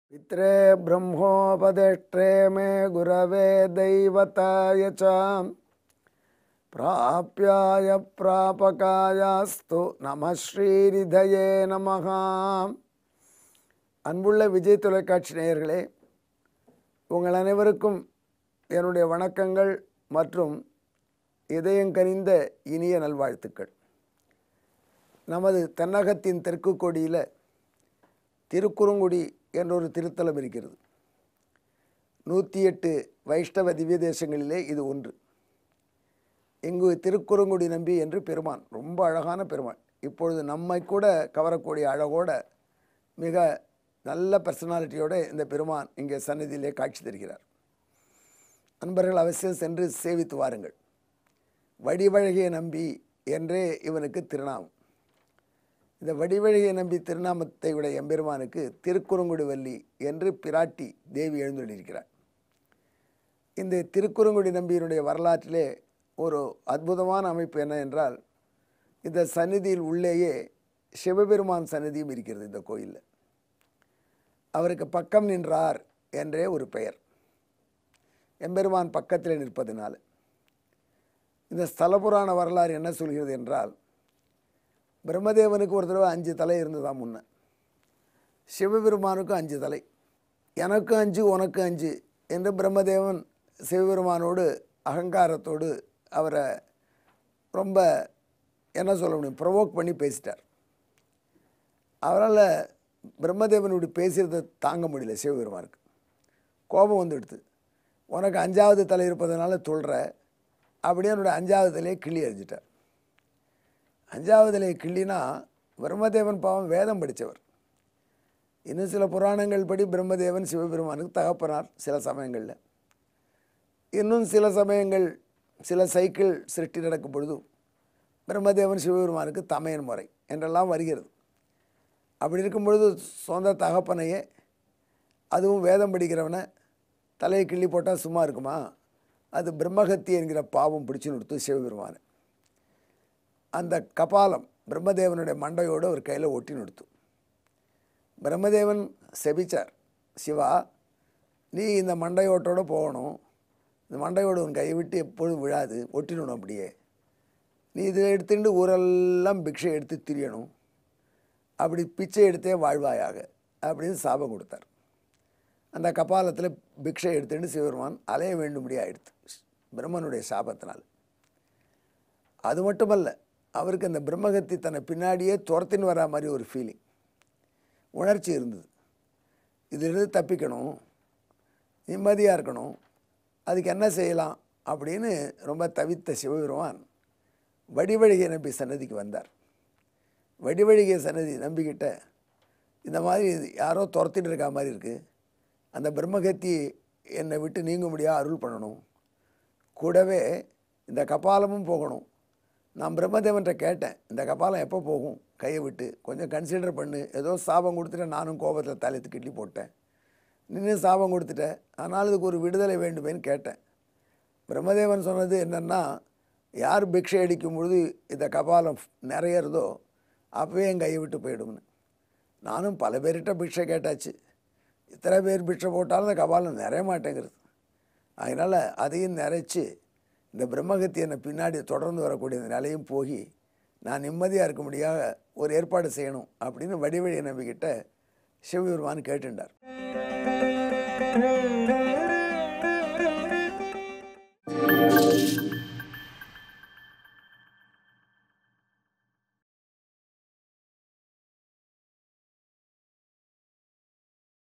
पित्रे ब्रह्मोपदेष्ट्रे मे गुरवे दैवताय च प्राप्याय प्रापकायास्तु நம ஸ்ரீரிதயே நமः அன்புள்ள விஜய் தொலைக்காட்சி நேயர்களே உங்கள் அனைவருக்கும் என்னுடைய வணக்கங்கள் மற்றும் இதயங்கனிந்த இனிய நல்வாழ்த்துக்கள் நமது தென்னகத்தின் தெற்கு கொடியில் திருக்குறுங்குடி என்றொரு திருத்தலம் இருக்கிறது நூற்றி எட்டு வைஷ்ணவ திவ்ய தேசங்களிலே இது ஒன்று இங்கு திருக்குறுங்குடி நம்பி என்று பெருமான் ரொம்ப அழகான பெருமான் இப்பொழுது நம்மை கூட கவரக்கூடிய அழகோட மிக நல்ல பர்சனாலிட்டியோட இந்த பெருமான் இங்கே சந்நிதியிலே காட்சி தருகிறார் அன்பர்கள் அவசியம் சென்று சேவித்து வாருங்கள் வடிவழகிய நம்பி என்றே இவனுக்கு திருநாமம் இந்த வடிவழகிய நம்பி திருநாமத்தை உடைய எம்பெருமானுக்கு திருக்குறுங்குடி வள்ளி என்று பிராட்டி தேவி எழுந்துள்ளிருக்கிறார் இந்த திருக்குறுங்குடி நம்பியினுடைய வரலாற்றிலே ஒரு அற்புதமான அமைப்பு என்ன என்றால் இந்த சந்நிதியில் உள்ளேயே சிவபெருமான் சந்நிதியும் இருக்கிறது இந்த கோயிலில் அவருக்கு பக்கம் நின்றார் என்றே ஒரு பெயர் எம்பெருமான் பக்கத்தில் நிற்பதனால இந்த ஸ்தலபுராண வரலாறு என்ன சொல்கிறது என்றால் பிரம்மதேவனுக்கு ஒரு தடவை அஞ்சு தலை இருந்ததாம் முன்ன சிவபெருமானுக்கும் அஞ்சு தலை எனக்கும் அஞ்சு உனக்கு அஞ்சு என்று பிரம்மதேவன் சிவபெருமானோடு அகங்காரத்தோடு அவரை ரொம்ப என்ன சொல்ல முடியும் ப்ரொவோக் பண்ணி பேசிட்டார் அவரால் பிரம்மதேவனுடைய பேசுகிறத தாங்க முடியல சிவபெருமானுக்கு கோபம் வந்துடுது உனக்கு அஞ்சாவது தலை இருப்பதனால சொல்கிற அப்படியே என்னோட அஞ்சாவது தலையை கிள்ளி எறிஞ்சிட்டார் அஞ்சாவது தலையை கிள்ளினா பிரம்மதேவன் பாவம் வேதம் படித்தவர் இன்னும் சில புராணங்கள் படி பிரம்மதேவன் சிவபெருமானுக்கு தகப்பனார் சில சமயங்களில் இன்னும் சில சமயங்கள் சில சைக்கிள் சிருஷ்டி நடக்கும் பொழுதும் பிரம்மதேவன் சிவபெருமானுக்கு தமையன் முறை என்றெல்லாம் வருகிறது அப்படி இருக்கும் பொழுது சொந்த தகப்பனையே அதுவும் வேதம் படிக்கிறவனை தலையை கிள்ளி போட்டால் சும்மா இருக்குமா அது பிரம்மகத்தி என்கிற பாவம் பிடிச்சு நிறுத்து சிவபெருமானை அந்த கபாலம் பிரம்மதேவனுடைய மண்டையோடு ஒரு கையில் ஒட்டி நிறுத்தும் பிரம்மதேவன் செபிச்சார் சிவா நீ இந்த மண்டையோட்டோடு போகணும் இந்த மண்டையோடு உன் கையை விட்டு எப்பொழுதும் விழாது ஒட்டிடணும் அப்படியே நீ இதை எடுத்துட்டு ஊரெல்லாம் பிக்ஷை எடுத்து திரியணும் அப்படி பிச்சை எடுத்தே வாழ்வாயாக அப்படின்னு சாபம் கொடுத்தார் அந்த கபாலத்தில் பிக்ஷை எடுத்துட்டு சிவபெருமான் அலைய வேண்டும்படி ஆயிடுத்து பிரம்மனுடைய சாபத்தினால் அது மட்டுமல்ல அவருக்கு அந்த பிரம்மகத்தி தன்னை பின்னாடியே துரத்தின்னு வரா மாதிரி ஒரு ஃபீலிங் உணர்ச்சி இருந்தது இதிலிருந்து தப்பிக்கணும் நிம்மதியாக இருக்கணும் அதுக்கு என்ன செய்யலாம் அப்படின்னு ரொம்ப தவித்த சிவபெருமான் வடிவழிகை நம்பி சன்னதிக்கு வந்தார் வடிவழிகை சன்னதி நம்பிக்கிட்ட இந்த மாதிரி யாரோ துரத்திட்டு இருக்கா மாதிரி இருக்குது அந்த பிரம்மகத்தி என்னை விட்டு நீங்க முடியாது அருள் பண்ணணும் கூடவே இந்த கபாலமும் போகணும் நான் பிரம்மதேவன்கிட்ட கேட்டேன் இந்த கபாலம் எப்போ போகும் கையை விட்டு கொஞ்சம் கன்சிடர் பண்ணு ஏதோ சாபம் கொடுத்துட்டேன் நானும் கோபத்தில் தலையத்து கிள்ளி போட்டேன் நின்று சாபம் கொடுத்துட்டேன் ஆனால் இதுக்கு ஒரு விடுதலை வேண்டுமேன்னு கேட்டேன் பிரம்மதேவன் சொன்னது என்னென்னா யார் பிக்ஷை அடிக்கும் பொழுது இந்த கபாலம் நிறையிறதோ அப்போவே என் கையை விட்டு போயிடும்னு நானும் பல பேர்கிட்ட பிக்ஷை கேட்டாச்சு இத்தனை பேர் பிக்ஷை போட்டாலும் அந்த கபாலம் நிறைய மாட்டேங்கிறது அதனால் அதையும் நிறைச்சி இந்த பிரம்மகத்தி என்னை பின்னாடி தொடர்ந்து வரக்கூடிய இந்த நிலையும் போகி நான் நிம்மதியாக இருக்க முடியாத ஒரு ஏற்பாடு செய்யணும் அப்படின்னு வடிவழி நம்பிக்கிட்ட சிவபெருமான் கேட்டுண்டார்